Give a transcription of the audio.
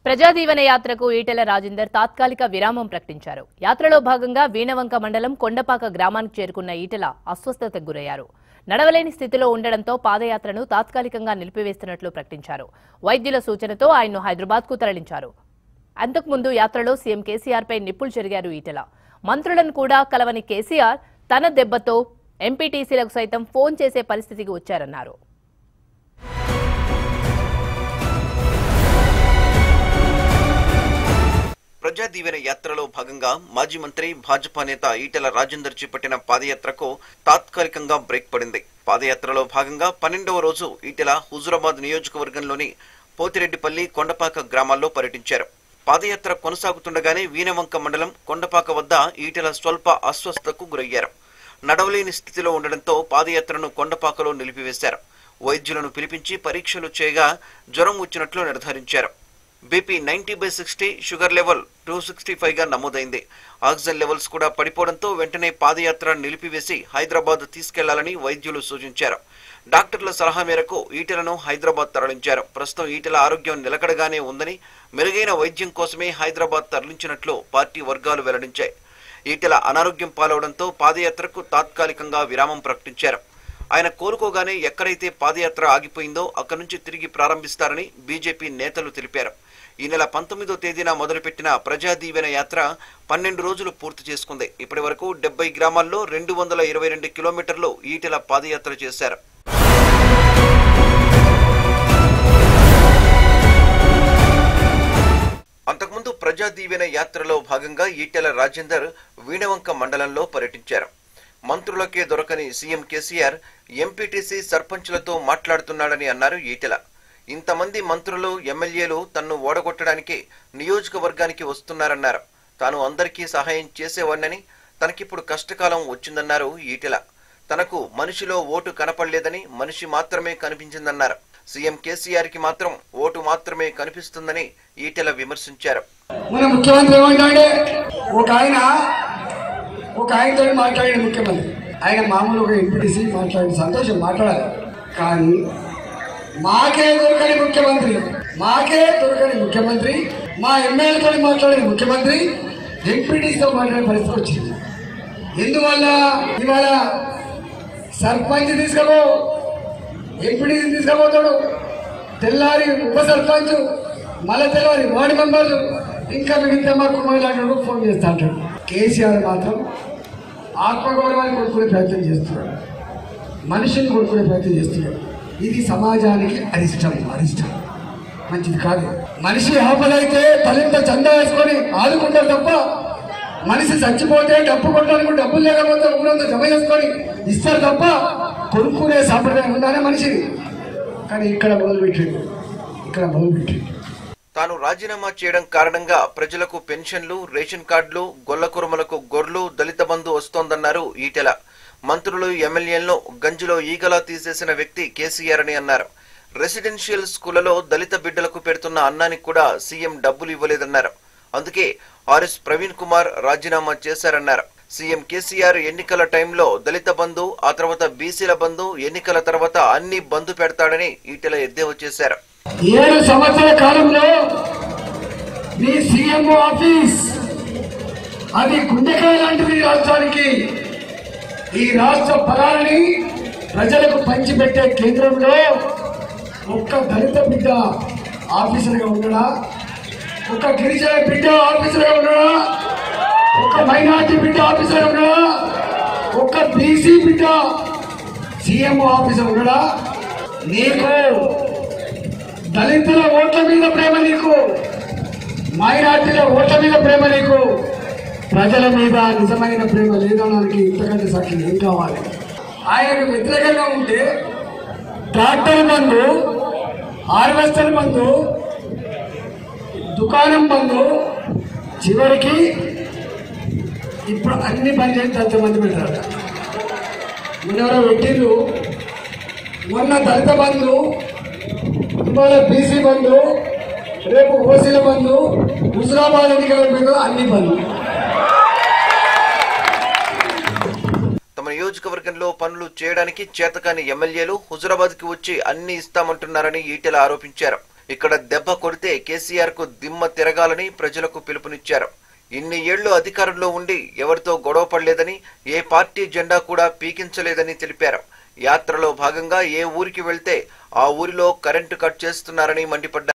ప్రజాదీవన యాత్రకు ఈటెల రాజేందర్ తాత్కాలిక విరామం ప్రకటించారు యాత్రలో భాగంగా వీణవంక మండలం కొండపాక గ్రామానికి చేరుకున్న ఈటెల అస్వస్థతకు గురయ్యారు నడవలేని స్థితిలో ఉండడంతో పాదయాత్రను తాత్కాలికంగా నిలిపివేస్తున్నట్లు ప్రకటించారు వైద్యుల సూచనతో ఆయన్ను హైదరాబాద్కు తరలించారు అంతకుముందు యాత్రలో సీఎం కేసీఆర్పై నిప్పులు చెరిగారు ఈటెల మంత్రులను కూడా కలవని కేసీఆర్ తన దెబ్బతో ఎంపీటీసీలకు సైతం ఫోన్ చేసే పరిస్థితికి వచ్చారన్నారు ప్రజా దీవెన యాత్రలో భాగంగా మాజీ మంత్రి భాజపా నేత ఈటెల రాజేందర్ చేపట్టిన పాదయాత్రకు తాత్కాలికంగా బ్రేక్ పడింది పాదయాత్రలో భాగంగా పన్నెండవ రోజు ఈటెల హుజురాబాద్ నియోజకవర్గంలోని పోతిరెడ్డిపల్లి కొండపాక గ్రామాల్లో పర్యటించారు పాదయాత్ర కొనసాగుతుండగానే వీణవంక మండలం కొండపాక వద్ద ఈటెల స్వల్ప అస్వస్థతకు గురయ్యారు నడవలేని స్థితిలో ఉండడంతో పాదయాత్రను కొండపాకలో నిలిపివేశారు వైద్యులను పిలిపించి పరీక్షలు చేయగా జ్వరం వచ్చినట్లు నిర్ధారించారు BP ninety by sixty sugar level two sixty five గా నమోదైంది ఆక్సిజన్ లెవెల్స్ కూడా పడిపోవడంతో వెంటనే పాదయాత్ర నిలిపివేసి హైదరాబాద్ తీసుకెళ్లాలని వైద్యులు సూచించారు డాక్టర్ల సలహా మేరకు ఈటెలను హైదరాబాద్ తరలించారు ప్రస్తుతం ఈటెల ఆరోగ్యం నిలకడగానే ఉందని మెరుగైన వైద్యం కోసమే హైదరాబాద్ తరలించినట్లు పార్టీ వర్గాలు వెల్లడించాయి ఈటెల అనారోగ్యం పాలవడంతో పాదయాత్రకు తాత్కాలికంగా విరామం ప్రకటించారు ఆయన కోలుకోగానే ఎక్కడైతే పాదయాత్ర ఆగిపోయిందో అక్కడి నుంచి తిరిగి ప్రారంభిస్తారని బీజేపీ నేతలు తెలిపారు ఈ నెల పంతొమ్మిదో తేదీన మొదలుపెట్టిన ప్రజా దీవెన యాత్ర పన్నెండు రోజులు పూర్తి చేసుకుంది ఇప్పటి వరకు డెబ్బై గ్రామాల్లో రెండు వందల ఇరవై రెండు కిలోమీటర్లు ఈటెల పాదయాత్ర చేశారు అంతకుముందు ప్రజా దీవెన యాత్రలో భాగంగా ఈటెల రాజేందర్ వీణవంక మండలంలో పర్యటించారు మంత్రులకే దొరకని సీఎం కేసీఆర్ ఎంపీటీసీ సర్పంచులతో మాట్లాడుతున్నాడని అన్నారు ఈటెల ఇంతమంది మంత్రులు ఎమ్మెల్యేలు తన్ను ఓడగొట్టడానికి నియోజకవర్గానికి వస్తున్నారన్నారు తాను అందరికీ సహాయం చేసేవాడినని తనకిప్పుడు కష్టకాలం వచ్చిందన్నారు ఈటెల తనకు మనిషిలో ఓటు కనపడలేదని మనిషి మాత్రమే కనిపించిందన్నారు సీఎం కేసీఆర్ కి మాత్రం ఓటు మాత్రమే కనిపిస్తుందని ఈటెల విమర్శించారు మన ముఖ్యమంత్రి ఏమంటాడే ఒక ఆయన ఒక ఆయనతో మాట్లాడిన ముఖ్యమంత్రి ఆయన మామూలు ఒక ఎంపీటీసీ మాట్లాడిన సంతోషం మాట్లాడాలి కానీ మాకే దొరకని ముఖ్యమంత్రి మాకే దొరకని ముఖ్యమంత్రి మా ఎమ్మెల్యేతో మాట్లాడిన ముఖ్యమంత్రి ఎంపీటీసీతో మాట్లాడే పరిస్థితి వచ్చింది ఎందువల్ల ఇవాళ సర్పంచ్ తీసుకపో ఎంపీటీసీ తీసుకుపోతాడు తెల్లారి ఉప సర్పంచ్ మళ్ళీ తెల్లారి వార్డు మెంబర్లు ఇంకా మిగతా మా కుమారులు ఫోన్ చేస్తా అంటాడు కేసీఆర్ మాత్రం ఆత్మగౌరవాన్ని కొనుక్కునే ప్రయత్నం చేస్తున్నాడు మనిషిని కొనుక్కునే ప్రయత్నం చేస్తున్నాడు ఇది సమాజానికి అరిష్టం అరిష్టం మంచిది కాదు మనిషి ఆపదైతే తలింత చందా వేసుకొని ఆదుకుంటారు తప్ప మనిషి చచ్చిపోతే డబ్బు కొట్టడానికి డబ్బులు లేకపోతే ఊరంతా జమ చేసుకొని ఇస్తారు తప్ప కొనుక్కునే సాంప్రదాయం ఉండాలి మనిషిని కానీ ఇక్కడ మొదలుపెట్టిండు ఇక్కడ మొదలుపెట్టిండు తాను రాజీనామా చేయడం కారణంగా ప్రజలకు పెన్షన్లు రేషన్ కార్డులు గొల్లకురుమలకు గొర్రెలు దళిత బంధు వస్తోందన్నారు ఈటెల మంత్రులు ఎమ్మెల్యేలను గంజిలో ఈగలా తీసేసిన వ్యక్తి కేసీఆర్ అని అన్నారు రెసిడెన్షియల్ స్కూళ్లలో దళిత బిడ్డలకు పెడుతున్న అన్నానికి కూడా సీఎం డబ్బులు ఇవ్వలేదన్నారు అందుకే ఆర్ఎస్ ప్రవీణ్ కుమార్ రాజీనామా చేశారన్నారు సీఎం కేసీఆర్ ఎన్నికల టైంలో దళిత బంధు ఆ తర్వాత బీసీల బంధు ఎన్నికల తర్వాత అన్ని బంధు పెడతాడని ఈటెల ఎద్దేవా చేశారు ఏడు సంవత్సరాల కాలంలో మీ సీఎం ఆఫీస్ అది గుండెకాయ లాంటిది ఈ రాష్ట్రానికి ఈ రాష్ట్ర ఫలాలని ప్రజలకు పంచిపెట్టే కేంద్రంలో ఒక్క దళిత బిడ్డ ఆఫీసర్గా ఉండడా ఒక గిరిజన బిడ్డ ఆఫీసర్గా ఉండడా ఒక మైనార్టీ బిడ్డ ఆఫీసర్గా ఉండడా ఒక బీసీ బిడ్డ సీఎం ఆఫీసర్ ఉండడా నీకు దళితుల ఓట్ల మీద ప్రేమ నీకు మైనార్టీల ఓట్ల మీద ప్రేమ నీకు ప్రజల మీద నిజమైన ప్రేమ లేదనడానికి ఇంతకంటే సాక్షి ఏం కావాలి ఆయనకు వ్యతిరేకంగా ఉంటే ట్రాక్టర్ బంధు హార్వెస్టర్ బంధు దుకాణం బంధు చివరికి ఇప్పుడు అన్ని బంద్ చేసి ఎంతమంది పెట్టారు మొన్న పెట్టిండ్రు మొన్న దళిత బంధు ఇవాళ బీసీ బంధు రేపు ఓసీల బంధు హుజరాబాద్ ఎన్నికల మీద అన్ని బంధు తమ నియోజకవర్గంలో పనులు చేయడానికి చేతకాని ఎమ్మెల్యేలు హుజురాబాద్ కి వచ్చి అన్ని ఇస్తామంటున్నారని ఈటెల ఆరోపించారు ఇక్కడ దెబ్బ కొడితే కేసీఆర్ కు దిమ్మ తిరగాలని ప్రజలకు పిలుపునిచ్చారు ఇన్ని ఏళ్లు అధికారంలో ఉండి ఎవరితో గొడవ పడలేదని ఏ పార్టీ జెండా కూడా పీకించలేదని తెలిపారు యాత్రలో భాగంగా ఏ ఊరికి వెళ్తే ఆ ఊరిలో కరెంటు కట్ చేస్తున్నారని మండిపడ్డారు